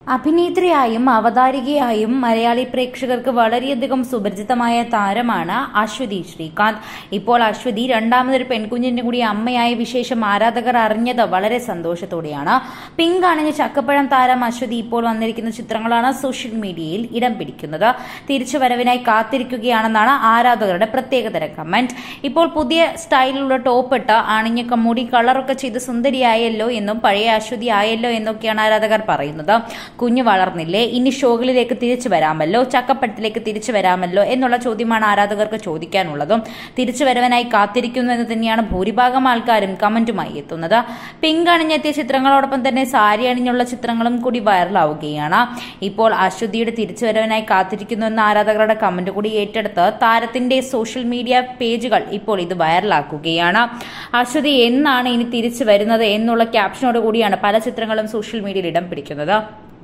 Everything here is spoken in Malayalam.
അഭിനേത്രിയായും അവതാരികയായും മലയാളി പ്രേക്ഷകർക്ക് വളരെയധികം സുപരിചിതമായ താരമാണ് അശ്വതി ശ്രീകാന്ത് ഇപ്പോൾ അശ്വതി രണ്ടാമതൊരു പെൺകുഞ്ഞിന്റെ കൂടി അമ്മയായ വിശേഷം ആരാധകർ അറിഞ്ഞത് വളരെ സന്തോഷത്തോടെയാണ് പിങ്ക് അണിഞ്ഞ ചക്കപ്പഴം താരം അശ്വതി ഇപ്പോൾ വന്നിരിക്കുന്ന ചിത്രങ്ങളാണ് സോഷ്യൽ മീഡിയയിൽ ഇടം പിടിക്കുന്നത് തിരിച്ചുവരവിനായി കാത്തിരിക്കുകയാണെന്നാണ് ആരാധകരുടെ പ്രത്യേകതര കമന്റ് ഇപ്പോൾ പുതിയ സ്റ്റൈലിലുള്ള ടോപ്പ് ഇട്ട് അണിഞ്ഞ മുടി കളറൊക്കെ ചെയ്ത് സുന്ദരിയായല്ലോ എന്നും പഴയ അശ്വതി ആയല്ലോ എന്നൊക്കെയാണ് ആരാധകർ പറയുന്നത് കുഞ്ഞു വളർന്നില്ലേ ഇനി ഷോകളിലേക്ക് തിരിച്ചു വരാമല്ലോ ചക്കപ്പഴത്തിലേക്ക് തിരിച്ചു വരാമല്ലോ എന്നുള്ള ചോദ്യമാണ് ആരാധകർക്ക് ചോദിക്കാനുള്ളതും തിരിച്ചു വരവനായി കാത്തിരിക്കുന്നു എന്ന് തന്നെയാണ് ഭൂരിഭാഗം ആൾക്കാരും കമന്റുമായി എത്തുന്നത് പിങ്ക് അണിഞ്ഞെത്തിയ ചിത്രങ്ങളോടൊപ്പം തന്നെ സാരി അണിഞ്ഞുള്ള ചിത്രങ്ങളും കൂടി വൈറലാവുകയാണ് ഇപ്പോൾ അശ്വതിയുടെ തിരിച്ചുവരവനായി കാത്തിരിക്കുന്നു എന്ന ആരാധകരുടെ കമന്റ് കൂടി ഏറ്റെടുത്ത് താരത്തിന്റെ സോഷ്യൽ മീഡിയ പേജുകൾ ഇപ്പോൾ ഇത് വൈറലാക്കുകയാണ് അശ്വതി എന്നാണ് ഇനി തിരിച്ചു വരുന്നത് എന്നുള്ള ക്യാപ്ഷനോട് കൂടിയാണ് പല ചിത്രങ്ങളും സോഷ്യൽ മീഡിയയിൽ ഇടം പിടിക്കുന്നത്